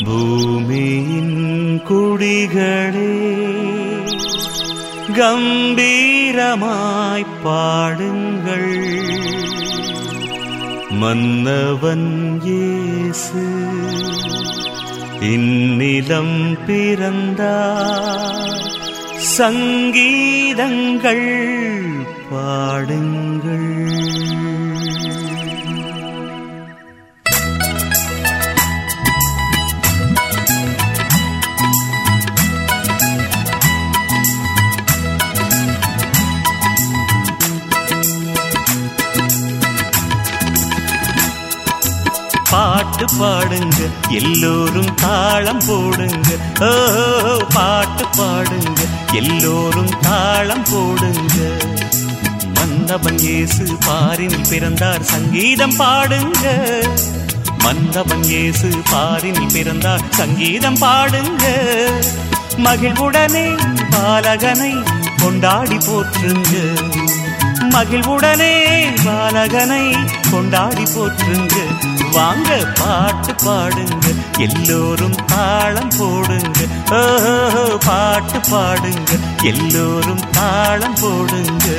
பூமியின் குடிகளே கம்பீரமாய் பாடுங்கள் மன்னவன் இயேசு இந்நிலம் பிறந்தார் சங்கீதங்கள் பாடுங்கள் பாட்டு பாடுங்க எல்லோரும் தாளம் போடுங்க ஓ பாட்டு பாடுங்க எல்லோரும் தாளம் போடுங்க மன்னவன் இயேசு பாரினில் பிறந்தார் சங்கீதம் பாடுங்க மன்னவன் இயேசு பாரினில் பிறந்தார் சங்கீதம் பாடுங்க மகிழ்வுடனே பாலகனை கொண்டாடி போற்றுங்க மகிழ்வுடனே பாலகனை கொண்டாடி போற்றுங்க வாங்க பாட்டு பாடுங்க எல்லோரும் தாளம் போடுங்க ஓ பாட்டு பாடுங்க எல்லோரும் தாளம் போடுங்க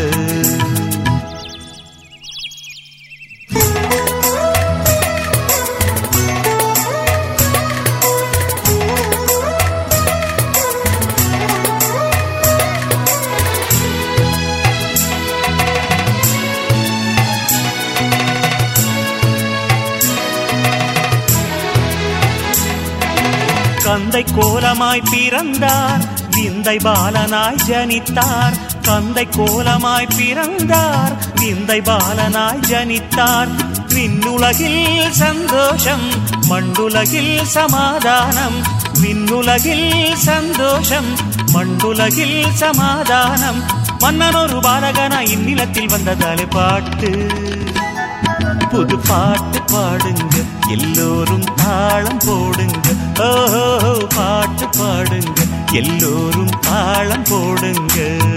கந்தை கோலமாய் பிறந்தார் விந்தை பாலனாய் ஜனித்தார் கந்தை கோலமாய் பிறந்தார் விந்தை பாலனாய் ஜனித்தார் விண்ணுலகில் சந்தோஷம் மண்டுலகில் சமாதானம் விண்ணுலகில் சந்தோஷம் மண்டுலகில் சமாதானம் மன்னனொரு பாலகனா இந்நிலத்தில் வந்ததாலே பாட்டு புது பாட்டு பாடுங்க எல்லோரும் தாளம் போடுங்க ஓ பாட்டு பாடுங்க எல்லோரும் தாளம் போடுங்க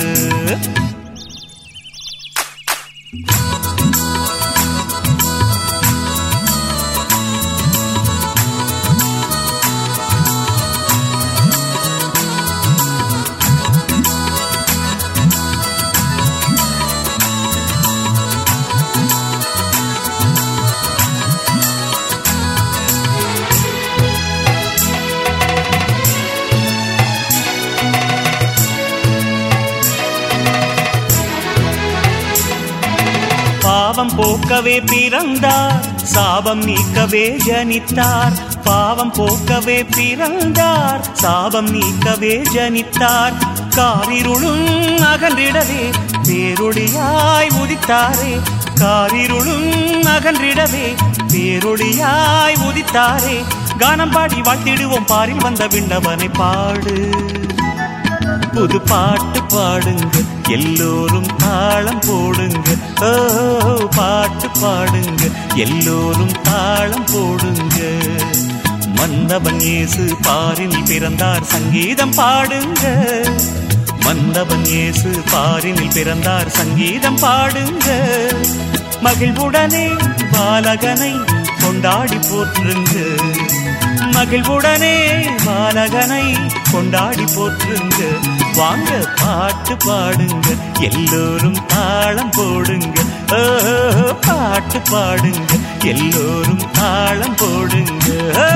பாவம் போக்கவே பிறந்தார் சாபம் நீக்கவே ஜனித்தார் பாவம் போக்கவே பிறந்தார் சாபம் நீக்கவே ஜனித்தார் காரிருளும் அகன்றிடவே பேரொடியாய் உதித்தாரே காரிருளும் அகன்றிடவே பேரொடியாய் உதித்தாரே கானம் பாடி வாழ்த்திடுவோம் பாரில் வந்த விண்ணவனை பாடு புது பாட்டு பாடுங்க எல்லோரும் தாளம் போடுங்க ஓ பாட்டு பாடுங்க எல்லோரும் தாளம் போடுங்க மன்னவன் இயேசு பாரில் பிறந்தார் சங்கீதம் பாடுங்க மன்னவன் இயேசு பாரினில் பிறந்தார் சங்கீதம் பாடுங்க மகிழ்வுடனே பாலகனை கொண்டாடி போற்றுங்க மகிழ்வுடனே பாலகனை கொண்டாடி போற்றுங்க வாங்க பாட்டு பாடுங்க எல்லோரும் தாளம் போடுங்க ஓ பாட்டு பாடுங்க எல்லோரும் தாளம் போடுங்க